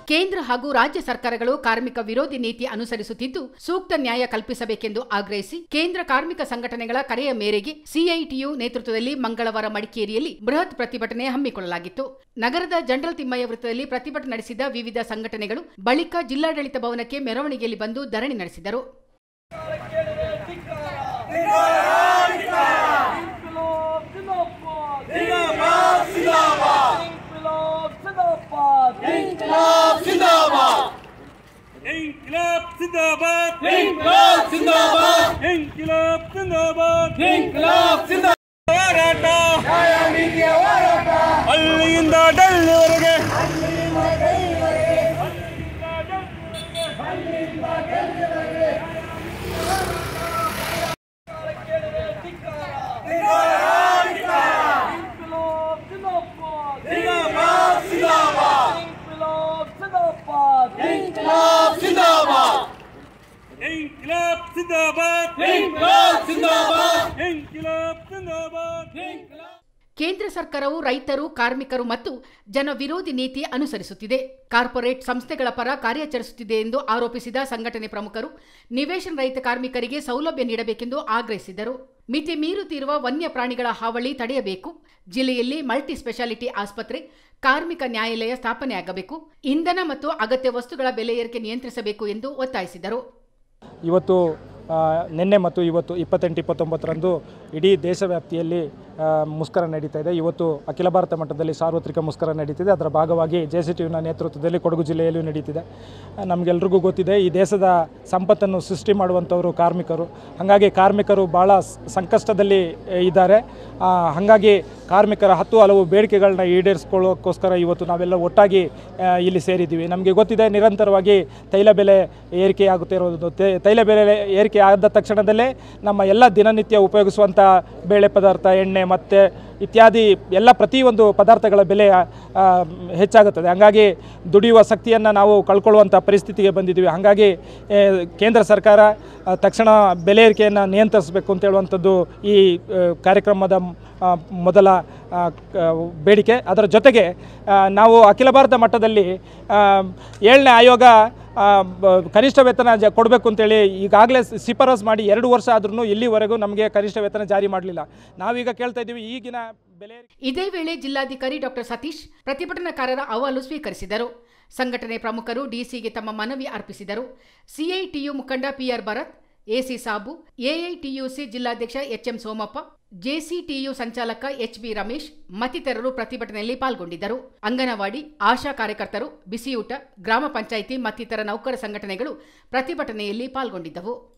ಕೇಂದ್ರ ಹಾಗೂ ರಾಜ್ಯ ಸರ್ಕಾರಗಳು ಕಾರ್ಮಿಕ ವಿರೋಧಿ ನೀತಿ ಅನುಸರಿಸುತ್ತಿದ್ದು ಸೂಕ್ತ ನ್ಯಾಯ ಕಲ್ಪಿಸಬೇಕೆಂದು ಆಗ್ರಹಿಸಿ ಕೇಂದ್ರ ಕಾರ್ಮಿಕ ಸಂಘಟನೆಗಳ ಕರೆಯ ಮೇರೆಗೆ ಸಿಐಟಿಯು ನೇತೃತ್ವದಲ್ಲಿ ಮಂಗಳವಾರ ಮಡಿಕೇರಿಯಲ್ಲಿ ಬೃಹತ್ ಪ್ರತಿಭಟನೆ ಹಮ್ಮಿಕೊಳ್ಳಲಾಗಿತ್ತು ನಗರದ ಜನರಲ್ ತಿಮ್ಮಯ್ಯ ವೃತ್ತದಲ್ಲಿ ಪ್ರತಿಭಟನೆ ನಡೆಸಿದ ವಿವಿಧ ಸಂಘಟನೆಗಳು ಬಳಿಕ ಜಿಲ್ಲಾಡಳಿತ ಭವನಕ್ಕೆ ಮೆರವಣಿಗೆಯಲ್ಲಿ ಬಂದು ಧರಣಿ ನಡೆಸಿದರು इंकलाब जिंदाबाद इंकलाब जिंदाबाद इंकलाब जिंदाबाद इंकलाब जिंदाबाद ಹೋರಾಟ ನ್ಯಾಯ ನೀತಿಯ ಹೋರಾಟ ಹಳ್ಳಿಯಿಂದ ಡೆಲ್ಲಿವರೆಗೆ जिंदाबाद जिंदाबाद इंकलाब जिंदाबाद इंकलाब जिंदाबाद इंकलाब जिंदाबाद इंकलाब जिंदाबाद ಕೇಂದ್ರ ಸರ್ಕಾರವು ರೈತರು ಕಾರ್ಮಿಕರು ಮತ್ತು ಜನ ವಿರೋಧಿ ನೀತಿ ಅನುಸರಿಸುತ್ತಿದೆ ಕಾರ್ಪೊರೇಟ್ ಸಂಸ್ಥೆಗಳ ಪರ ಕಾರ್ಯಾಚರಿಸುತ್ತಿದೆ ಎಂದು ಆರೋಪಿಸಿದ ಸಂಘಟನೆ ಪ್ರಮುಖರು ನಿವೇಶನ ರಹಿತ ಕಾರ್ಮಿಕರಿಗೆ ಸೌಲಭ್ಯ ನೀಡಬೇಕೆಂದು ಆಗ್ರಹಿಸಿದರು ಮಿತಿ ಮೀರುತ್ತಿರುವ ವನ್ಯ ಪ್ರಾಣಿಗಳ ಹಾವಳಿ ತಡೆಯಬೇಕು ಜಿಲ್ಲೆಯಲ್ಲಿ ಮಲ್ಟಿ ಸ್ಪೆಷಾಲಿಟಿ ಆಸ್ಪತ್ರೆ ಕಾರ್ಮಿಕ ನ್ಯಾಯಾಲಯ ಸ್ಥಾಪನೆಯಾಗಬೇಕು ಇಂಧನ ಮತ್ತು ಅಗತ್ಯ ವಸ್ತುಗಳ ಬೆಲೆ ಏರಿಕೆ ನಿಯಂತ್ರಿಸಬೇಕು ಎಂದು ಒತ್ತಾಯಿಸಿದರು ಇವತ್ತು ಆ, ನಿನ್ನೆ ಮತ್ತು ಇವತ್ತು ಇಪ್ಪತ್ತೆಂಟು ಇಪ್ಪತ್ತೊಂಬತ್ತರಂದು ಇಡೀ ದೇಶವ್ಯಾಪ್ತಿಯಲ್ಲಿ ಆ, ಮುಷ್ಕರ ನಡೀತಾ ಇದೆ ಇವತ್ತು ಅಖಿಲ ಭಾರತ ಮಟ್ಟದಲ್ಲಿ ಸಾರ್ವತ್ರಿಕ ಮುಷ್ಕರ ನಡೀತಿದೆ ಅದರ ಭಾಗವಾಗಿ ಜೆ ಸಿ ಟಿಯುನ ನೇತೃತ್ವದಲ್ಲಿ ಕೊಡಗು ಜಿಲ್ಲೆಯಲ್ಲೂ ನಡೀತಿದೆ ಆ, ನಮಗೆಲ್ರಿಗೂ ಗೊತ್ತಿದೆ ಈ ದೇಶದ ಸಂಪತ್ತನ್ನು ಸೃಷ್ಟಿ ಮಾಡುವಂಥವರು ಕಾರ್ಮಿಕರು ಹಾಗಾಗಿ ಕಾರ್ಮಿಕರು ಭಾಳ ಸ್- ಸಂಕಷ್ಟದಲ್ಲಿ ಆ, ಇದ್ದಾರೆ ಆ, ಹಾಗಾಗಿ ಕಾರ್ಮಿಕರ ಹತ್ತು ಹಲವು ಬೇಡಿಕೆಗಳನ್ನ ಈಡೇರಿಸ್ಕೊಳ್ಳೋಕ್ಕೋಸ್ಕರ ಇವತ್ತು ನಾವೆಲ್ಲ ಒಟ್ಟಾಗಿ ಆ, ಇಲ್ಲಿ ಸೇರಿದ್ದೀವಿ ನಮಗೆ ಗೊತ್ತಿದೆ ನಿರಂತರವಾಗಿ ತೈಲ ಬೆಲೆ ಏರಿಕೆಯಾಗುತ್ತಾ ಇರೋದು ತೈ- ತೈಲ ಬೆಲೆ ಏರಿಕೆ ಆದ ತಕ್ಷಣದಲ್ಲೇ ನಮ್ಮ ಎಲ್ಲ ದಿನನಿತ್ಯ ಉಪಯೋಗಿಸುವಂಥ ಬೇಳೆ ಪದಾರ್ಥ ಎಣ್ಣೆ ಮತ್ತು ಇತ್ಯಾದಿ ಎಲ್ಲ ಪ್ರತಿಯೊಂದು ಪದಾರ್ಥಗಳ ಬೆಲೆ ಆ, ಹೆಚ್ಚಾಗುತ್ತದೆ ಹಾಗಾಗಿ ದುಡಿಯುವ ಶಕ್ತಿಯನ್ನು ನಾವು ಕಳ್ಕೊಳ್ಳುವಂಥ ಪರಿಸ್ಥಿತಿಗೆ ಬಂದಿದ್ದೀವಿ ಹಾಗಾಗಿ ಏ, ಕೇಂದ್ರ ಸರ್ಕಾರ ಆ, ತಕ್ಷಣ ಬೆಲೆ ಏರಿಕೆಯನ್ನು ನಿಯಂತ್ರಿಸಬೇಕು ಅಂತ ಹೇಳುವಂಥದ್ದು ಈ ಆ, ಕಾರ್ಯಕ್ರಮದ ಆ, ಮೊದಲ ಆ, ಕ- ಬೇಡಿಕೆ ಅದರ ಜೊತೆಗೆ ಆ, ನಾವು ಅಖಿಲ ಭಾರತ ಮಟ್ಟದಲ್ಲಿ ಆ, ಏಳನೇ ಆಯೋಗ ಆ, ಬ- ಕನಿಷ್ಠ ವೇತನ ಜ ಕೊಡಬೇಕು ಅಂತೇಳಿ ಈಗಾಗಲೇ ಶಿಫಾರಸ್ ಮಾಡಿ ಎರಡು ವರ್ಷ ಆದ್ರೂ ಇಲ್ಲಿವರೆಗೂ ನಮಗೆ ಕನಿಷ್ಠ ವೇತನ ಜಾರಿ ಮಾಡಲಿಲ್ಲ ನಾವೀಗ ಕೇಳ್ತಾ ಇದ್ದೀವಿ ಈಗಿನ ಬೆಲೆ ಏರಿಕೆ ಇದೇ ವೇಳೆ ಜಿಲ್ಲಾಧಿಕಾರಿ ಡಾಕ್ಟರ್ ಸತೀಶ್ ಪ್ರತಿಭಟನಾಕಾರರ ಅಹವಾಲು ಸ್ವೀಕರಿಸಿದರು ಸಂಘಟನೆ ಪ್ರಮುಖರು ಡಿಸಿಗೆ ತಮ್ಮ ಮನವಿ ಅರ್ಪಿಸಿದರು ಸಿಐಟಿಯು ಮುಖಂಡ PR Bharath AC Sabu AITUC ಜಿಲ್ಲಾಧ್ಯಕ್ಷ ಎಚ್ಎಂ ಸೋಮಪ್ಪ ಜೆಸಿಟಿಯು ಸಂಚಾಲಕ ಎಚ್ಬಿ ರಮೇಶ್ ಮತ್ತಿತರರು ಪ್ರತಿಭಟನೆಯಲ್ಲಿ ಪಾಲ್ಗೊಂಡಿದ್ದರು ಅಂಗನವಾಡಿ ಆಶಾ ಕಾರ್ಯಕರ್ತರು ಬಿಸಿಯೂಟ ಗ್ರಾಮ ಪಂಚಾಯಿತಿ ಮತ್ತಿತರ ನೌಕರ ಸಂಘಟನೆಗಳು ಪ್ರತಿಭಟನೆಯಲ್ಲಿ ಪಾಲ್ಗೊಂಡಿದ್ದವು